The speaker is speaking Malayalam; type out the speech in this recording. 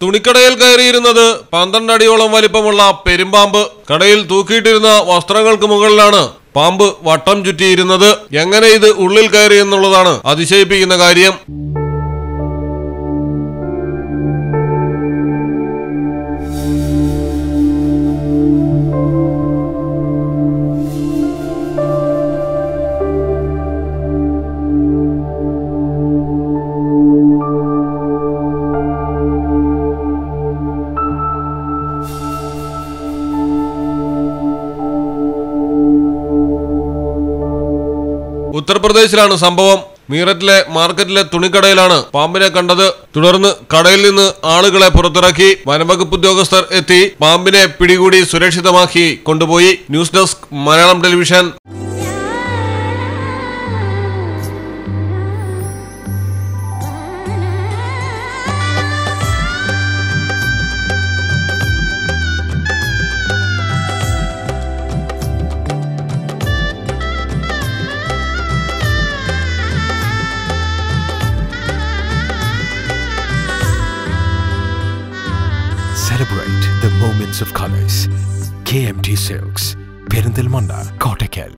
തുണിക്കടയിൽ കയറിയിരുന്നത് പന്ത്രണ്ട് അടിയോളം വലിപ്പമുള്ള പെരുമ്പാമ്പ് കടയിൽ തൂക്കിയിട്ടിരുന്ന വസ്ത്രങ്ങൾക്ക് മുകളിലാണ് പാമ്പ് വട്ടം ചുറ്റിയിരുന്നത് എങ്ങനെ ഇത് ഉള്ളിൽ കയറി എന്നുള്ളതാണ് അതിശയിപ്പിക്കുന്ന കാര്യം ഉത്തർപ്രദേശിലാണ് സംഭവം മീററ്റിലെ മാർക്കറ്റിലെ തുണിക്കടയിലാണ് പാമ്പിനെ കണ്ടത് തുടർന്ന് കടയിൽ നിന്ന് ആളുകളെ പുറത്തിറക്കി വനംവകുപ്പ് ഉദ്യോഗസ്ഥർ എത്തി പാമ്പിനെ പിടികൂടി സുരക്ഷിതമാക്കി കൊണ്ടുപോയി news desk Malayalam television Celebrate the moments of colors. KMT Silks, Perindalmanda, Kottakkal.